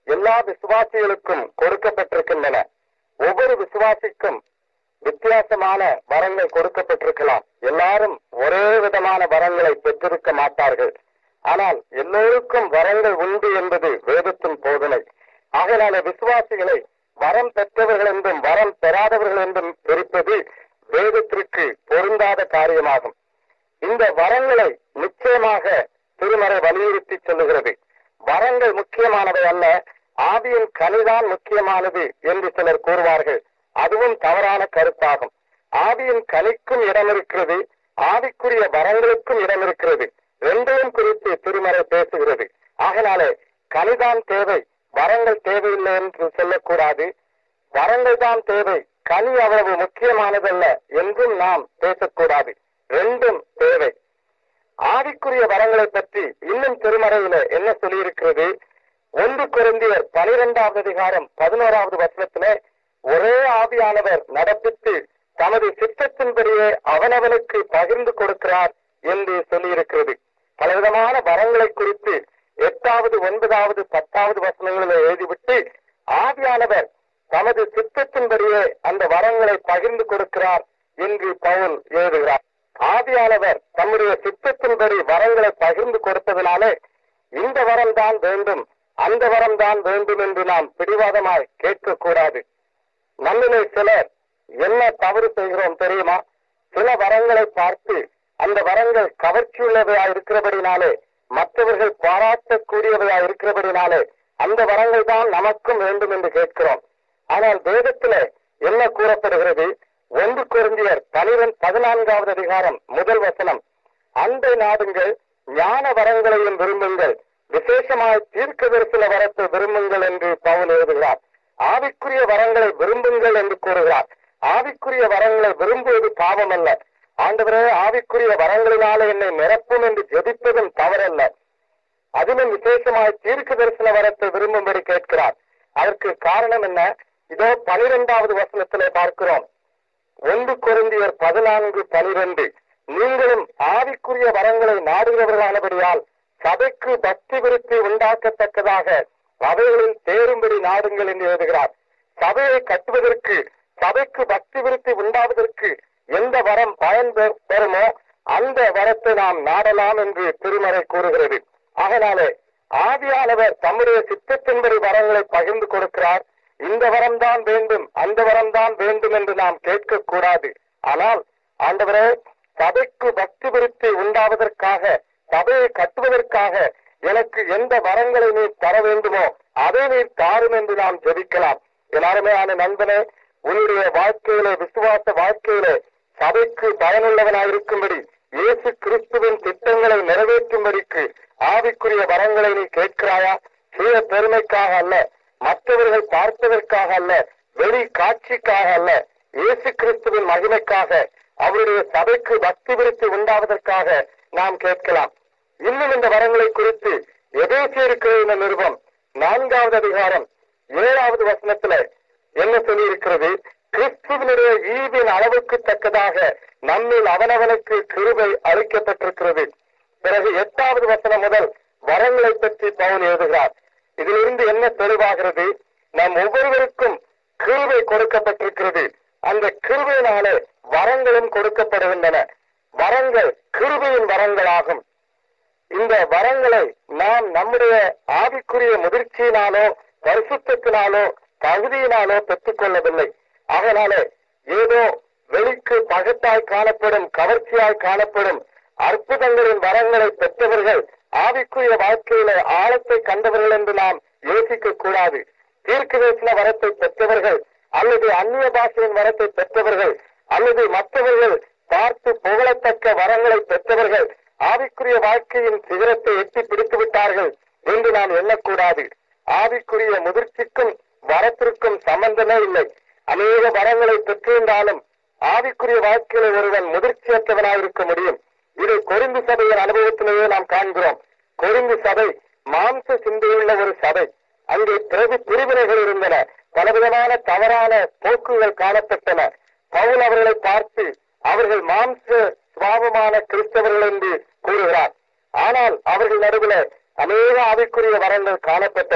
எல்லா விசுவாசிகளுக்கும் கொடுக்கப்பட்டிருக்கின்றன ஒவ்வொரு விசுவாசிக்கும் வித்தியாசமான வரங்கள் கொடுக்கப்பட்டிருக்கலாம் எல்லாரும் ஒரே விதமான வரங்களை பெற்றிருக்க மாட்டார்கள் ஆனால் எல்லோருக்கும் வரங்கள் உண்டு என்பது வேதத்தின் போதனை ஆகையினால விசுவாசிகளை வரம் பெற்றவர்கள் என்றும் வரம் பெறாதவர்கள் என்றும் பிரிப்பது வேதத்திற்கு பொருந்தாத காரியமாகும் இந்த வரங்களை நிச்சயமாக திருமறை வலியுறுத்தி சொல்லுகிறது வரங்கள் முக்கியமானவை அல்ல ஆவியின் கனிதான் முக்கியமானது என்று சிலர் கூறுவார்கள் அதுவும் தவறான கருத்தாகும் ஆவியின் கனிக்கும் இடம் இருக்கிறது ஆவிக்குரிய வரங்களுக்கும் இடம் இருக்கிறது ரெண்டையும் குறித்து திருமறை பேசுகிறது ஆகினாலே கனிதான் தேவை வரங்கள் தேவையில்லை என்று சொல்லக்கூடாது வரங்கள் தான் தேவை கனி அவ்வளவு முக்கியமானதல்ல என்றும் நாம் பேசக்கூடாது ரெண்டும் தேவை ஆவிக்குரிய வரங்களை பற்றி இன்னும் திருமறையில என்ன சொல்லியிருக்கிறது ஒன்று குருந்தியர் பனிரெண்டாவது அதிகாரம் பதினோராவது வசனத்திலே ஒரே ஆவியானவர் நடப்பித்து தமது சித்தத்தின்படியே அவனவனுக்கு பகிர்ந்து கொடுக்கிறார் என்று சொல்லியிருக்கிறது பலவிதமான வரங்களை குறித்து எட்டாவது ஒன்பதாவது பத்தாவது வசனங்களில் எழுதிவிட்டு ஆவியானவர் தமது சித்தத்தின்படியே அந்த வரங்களை பகிர்ந்து கொடுக்கிறார் என்று பவுல் எழுதுகிறார் ஆவியானவர் தம்முடைய சித்தத்தின்படி வரங்களை பகிர்ந்து கொடுத்ததினாலே இந்த வரம் தான் வேண்டும் அந்த வரம் தான் வேண்டும் என்று நாம் பிடிவாதமாய் கேட்கக்கூடாது நம்மிலே சிலர் என்ன தவறு செய்கிறோம் தெரியுமா சில வரங்களை பார்த்து அந்த வரங்கள் கவர்ச்சியுள்ளவையா இருக்கிறபடினாலே மற்றவர்கள் பாராட்டக்கூடியவையா இருக்கிறபடினாலே அந்த வரங்கள் தான் நமக்கும் வேண்டும் என்று கேட்கிறோம் ஆனால் வேதத்திலே என்ன கூறப்படுகிறது ஒன்று குருந்தியர் பனிரெண்டு பதினான்காவது அதிகாரம் முதல் வசனம் அன்பை நாடுங்கள் ஞான வரங்களையும் விரும்புங்கள் விசேஷமாய் தீர்க்க தரிசன வரத்தை விரும்புங்கள் என்று பவுல் எழுதுகிறார் ஆவிக்குரிய வரங்களை விரும்புங்கள் என்று கூறுகிறார் ஆவிக்குரிய வரங்களை விரும்புவது பாவம் அல்ல ஆண்டவரே ஆவிக்குரிய வரங்களினாலே என்னை நிரப்பும் என்று ஜெபிப்பதும் தவறல்ல அதிலும் விசேஷமாய் தீர்க்க தரிசன வரத்தை விரும்பும்படி கேட்கிறார் அதற்கு காரணம் என்ன இதோ பனிரெண்டாவது வசனத்திலே பார்க்கிறோம் ஒன்று குருந்தியர் பதினான்கு பனிரெண்டு நீங்களும் ஆவிக்குரிய வரங்களை நாடுகிறவர்களானபடியால் சபைக்கு பக்தி விருத்தி உண்டாக்கத்தக்கதாக அவைகளில் தேரும்படி நாடுங்கள் என்று எழுதுகிறார் சபையை கட்டுவதற்கு சபைக்கு பக்தி விருத்தி உண்டாவதற்கு எந்த வரம் பயன் பெ- பெறுமோ அந்த வரத்தை நாம் நாடலாம் என்று திருமறை கூறுகிறது ஆகனாலே ஆவியானவர் தம்முடைய சித்தத்தின்படி வரங்களை பகிர்ந்து கொடுக்கிறார் இந்த வரம் தான் வேண்டும் அந்த வரம் தான் வேண்டும் என்று நாம் கேட்கக்கூடாது ஆனால் ஆண்டவரே சபைக்கு பக்தி விருத்தி உண்டாவதற்காக சபையை கட்டுவதற்காக எனக்கு எந்த வரங்களை நீ தர வேண்டுமோ அதை நீர் தாரும் என்று நாம் ஜெபிக்கலாம் எல்லாருமே ஆன நண்பனே உன்னுடைய வாழ்க்கையிலே விசுவாச வாழ்க்கையிலே சபைக்கு பயனுள்ளவனாயிருக்கும்படி இயேசு கிறிஸ்துவின் திட்டங்களை நிறைவேற்றும்படிக்கு ஆவிக்குரிய வரங்களை நீ கேட்கிறாயா சுய பெருமைக்காக அல்ல மற்றவர்கள் பார்ப்பதற்காக அல்ல வெளி காட்சிக்காக அல்ல இயேசு கிறிஸ்துவின் மகிமைக்காக அவருடைய சபைக்கு பக்தி விருத்தி உண்டாவதற்காக நாம் கேட்கலாம் இன்னும் இந்த வரங்களை குறித்து எதேசியிருக்கிற இந்த நிருபம் நான்காவது அதிகாரம் ஏழாவது வசனத்துல என்ன சொல்லி இருக்கிறது கிறிஸ்துவனுடைய ஈவின் அளவுக்கு தக்கதாக நம்மில் அவனவனுக்கு கிருபை அளிக்கப்பட்டிருக்கிறது பிறகு எட்டாவது வசனம் முதல் வரங்களை பற்றி பவுல் எழுதுகிறார் இதிலிருந்து என்ன தெளிவாகிறது நம் ஒவ்வொருவருக்கும் கிருபை கொடுக்கப்பட்டிருக்கிறது அந்த கிருபையினாலே வரங்களும் கொடுக்கப்படுகின்றன வரங்கள் கிருபையின் வரங்களாகும் இந்த வரங்களை நாம் நம்முடைய ஆவிக்குரிய முதிர்ச்சியினாலோ பரிசுத்தத்தினாலோ தகுதியினாலோ பெற்றுக்கொள்ளவில்லை அதனாலே ஏதோ வெளிக்கு பகட்டாய் காணப்படும் கவர்ச்சியாய் காணப்படும் அற்புதங்களின் வரங்களை பெற்றவர்கள் ஆவிக்குரிய வாழ்க்கையில ஆழத்தை கண்டவர்கள் என்று நாம் யோசிக்க கூடாது தீர்க்கதரிசன வரத்தை பெற்றவர்கள் அல்லது அந்நிய பாஷையின் வரத்தை பெற்றவர்கள் அல்லது மற்றவர்கள் பார்த்து புகழத்தக்க வரங்களை பெற்றவர்கள் ஆவிக்குரிய வாழ்க்கையின் சிகரத்தை எட்டி பிடித்து விட்டார்கள் என்று நாம் எண்ணக்கூடாது ஆவிக்குரிய முதிர்ச்சிக்கும் வரத்திற்கும் சம்பந்தமே இல்லை அநேக வரங்களை பெற்றிருந்தாலும் ஆவிக்குரிய வாழ்க்கையில ஒருவன் முதிர்ச்சியற்றவனாயிருக்க முடியும் இதை கொரிந்து சபையின் அனுபவத்திலேயே நாம் காண்கிறோம் கொரிந்து சபை மாம்ச சிந்தையுள்ள ஒரு சபை அங்கே பிரதி பிரிவினைகள் இருந்தன பலவிதமான தவறான போக்குகள் காணப்பட்டன பவுல் அவர்களை பார்த்து அவர்கள் மாம்ச சுவாபமான கிறிஸ்தவர்கள் என்று கூறுகிறார் ஆனால் அவர்கள் நடுவில் அநேக ஆவிக்குரிய வரங்கள் காணப்பட்டன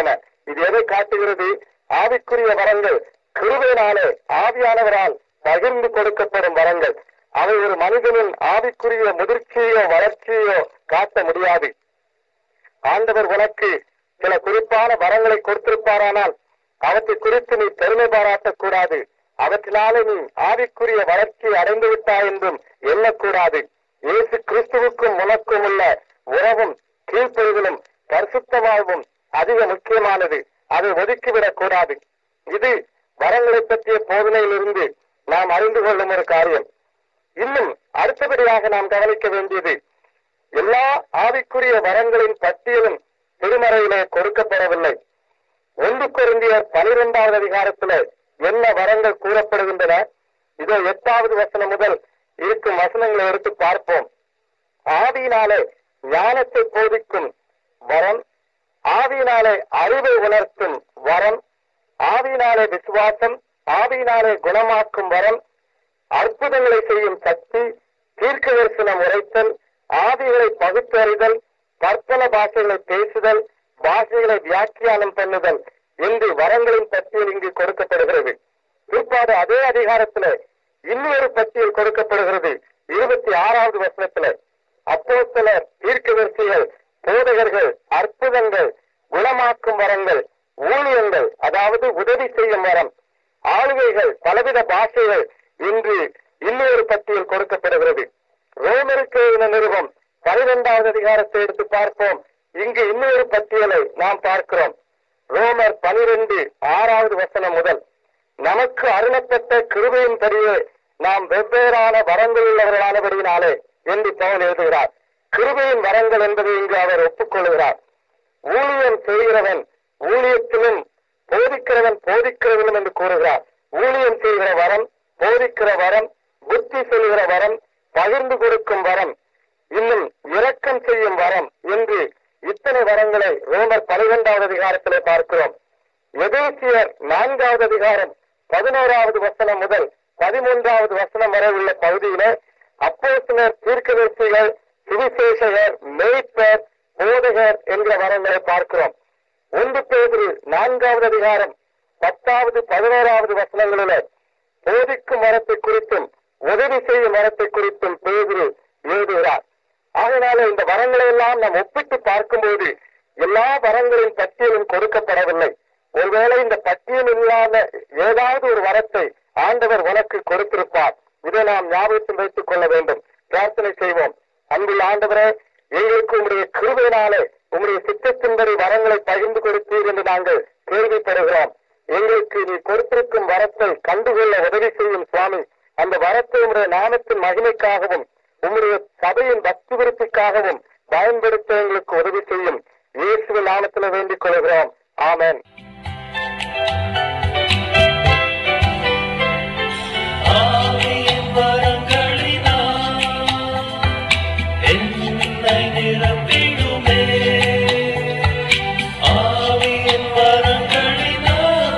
இது எதை காட்டுகிறது ஆவிக்குரிய வரங்கள் கிருபையினாலே ஆவியானவரால் பகிர்ந்து கொடுக்கப்படும் வரங்கள் அவை ஒரு மனிதனின் ஆவிக்குரிய முதிர்ச்சியோ வளர்ச்சியோ காட்ட முடியாது ஆண்டவர் உனக்கு சில குறிப்பான வரங்களை கொடுத்திருப்பாரானால் அவற்றை குறித்து நீ பெருமை பாராட்டக்கூடாது அவற்றினாலே நீ ஆவிக்குரிய வளர்ச்சி அடைந்து விட்டாய் என்றும் எண்ணக்கூடாது இயேசு கிறிஸ்துவுக்கும் உனக்கும் உள்ள உறவும் கீழ்ப்பொழுதிலும் பரிசுத்த வாழ்வும் அதிக முக்கியமானது அதை ஒதுக்கிவிடக் கூடாது இது வரங்களை பற்றிய போதனையிலிருந்து நாம் அறிந்து கொள்ளும் ஒரு காரியம் இன்னும் அடுத்தபடியாக நாம் கவனிக்க வேண்டியது எல்லா ஆவிக்குரிய வரங்களின் பட்டியலும் திருமறையிலே கொடுக்கப்படவில்லை ஒன்று குருந்தியர் பனிரெண்டாவது அதிகாரத்திலே என்ன வரங்கள் கூறப்படுகின்றன இதோ எட்டாவது வசனம் முதல் இருக்கும் வசனங்களை எடுத்து பார்ப்போம் ஆவியினாலே ஞானத்தை போதிக்கும் வரம் ஆவியினாலே அறிவை உணர்த்தும் வரம் ஆவியினாலே விசுவாசம் ஆவியினாலே குணமாக்கும் வரம் அற்புதங்களை செய்யும் சக்தி தீர்க்க தரிசனம் உரைத்தல் ஆவிகளை பகுத்தறிதல் கற்பன பாஷைகளை பேசுதல் பாஷைகளை வியாக்கியானம் பண்ணுதல் என்று வரங்களின் பட்டியல் இங்கு கொடுக்கப்படுகிறது பிற்பாடு அதே அதிகாரத்திலே இன்னொரு பட்டியல் கொடுக்கப்படுகிறது இருபத்தி ஆறாவது வசனத்திலே அப்போ சிலர் தீர்க்கதரிசிகள் போதகர்கள் அற்புதங்கள் குணமாக்கும் வரங்கள் ஊழியங்கள் அதாவது உதவி செய்யும் வரம் ஆளுகைகள் பலவித பாஷைகள் இன்று இன்னொரு பட்டியல் கொடுக்கப்படுகிறது ரோமருக்கு எழுதின நிருபம் பனிரெண்டாவது அதிகாரத்தை எடுத்து பார்ப்போம் இங்கு இன்னொரு பட்டியலை நாம் பார்க்கிறோம் ரோமர் பனிரெண்டு ஆறாவது வசனம் முதல் நமக்கு அருளப்பட்ட கிருபையின்படியே நாம் வெவ்வேறான வரங்கள் உள்ளவர்களானபடியினாலே என்று பவுல் எழுதுகிறார் கிருபையின் வரங்கள் என்பதை இங்கு அவர் ஒப்புக்கொள்கிறார் ஊழியம் செய்கிறவன் ஊழியத்திலும் போதிக்கிறவன் போதிக்கிறவனும் என்று கூறுகிறார் ஊழியம் செய்கிற வரம் போதிக்கிற வரம் புத்தி சொல்கிற வரம் பகிர்ந்து கொடுக்கும் வரம் இன்னும் இரக்கம் செய்யும் வரம் என்று இத்தனை வரங்களை ரோமர் பனிரெண்டாவது அதிகாரத்திலே பார்க்கிறோம் எதேசியர் நான்காவது அதிகாரம் பதினோராவது வசனம் முதல் பதிமூன்றாவது வசனம் வரை உள்ள பகுதியிலே அப்போசினர் தீர்க்கதரிசிகள் சுவிசேஷகர் மேய்ப்பர் போதகர் என்கிற வரங்களை பார்க்கிறோம் ஒன்று பேதிரு நான்காவது அதிகாரம் பத்தாவது பதினோராவது வசனங்களிலே போதிக்கும் மரத்தை குறித்தும் உதவி செய்யும் மரத்தை குறித்தும் பேதிரு எழுதுகிறார் ஆகையினால இந்த வரங்களை எல்லாம் நாம் ஒப்பிட்டு பார்க்கும்போது எல்லா வரங்களின் பட்டியலும் கொடுக்கப்படவில்லை ஒருவேளை இந்த பட்டியல் இல்லாத ஏதாவது ஒரு வரத்தை ஆண்டவர் உனக்கு கொடுத்திருப்பார் இதை நாம் ஞாபகத்தில் வைத்துக் கொள்ள வேண்டும் பிரார்த்தனை செய்வோம் அன்புள்ள ஆண்டவரே எங்களுக்கு உங்களுடைய கிருபையினாலே உங்களுடைய சித்தத்தின்படி வரங்களை பகிர்ந்து கொடுத்தீர் என்று நாங்கள் கேள்விப்படுகிறோம் எங்களுக்கு நீ கொடுத்திருக்கும் வரத்தை கண்டுகொள்ள உதவி செய்யும் சுவாமி அந்த வரத்தை உங்களுடைய நாமத்தின் மகிமைக்காகவும் உங்களுடைய சபையின் பக்தி விருத்திக்காகவும் பயன்படுத்த எங்களுக்கு உதவி செய்யும் இயேசுவின் நாமத்தில் வேண்டிக் கொள்கிறோம் ஆமென் ஆவியின் வரங்களினால் என்னை நிரப்பிடுமே. ஆவியின் வரங்களினால்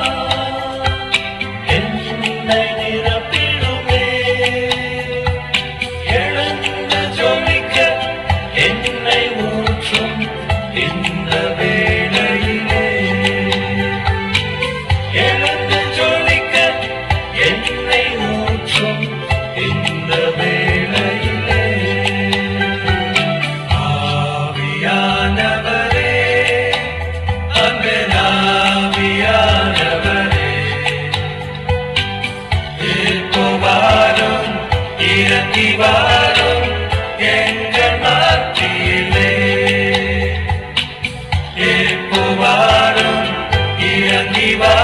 என்னை நிரப்பிடுமே. எழுந்து ஜொலிக்க என்னை ஊற்றும் இந்த வேளையிலே எழுந்து ஜொலிக்க என்னை ஊற்றும் இந்த வேளையிலே ஆவியானவரே அன்பனாவியானவரே இப்போ வாரும் இறங்கி வாரும் எங்கள் மத்தியிலே இப்போ வாரும் இறங்கி வா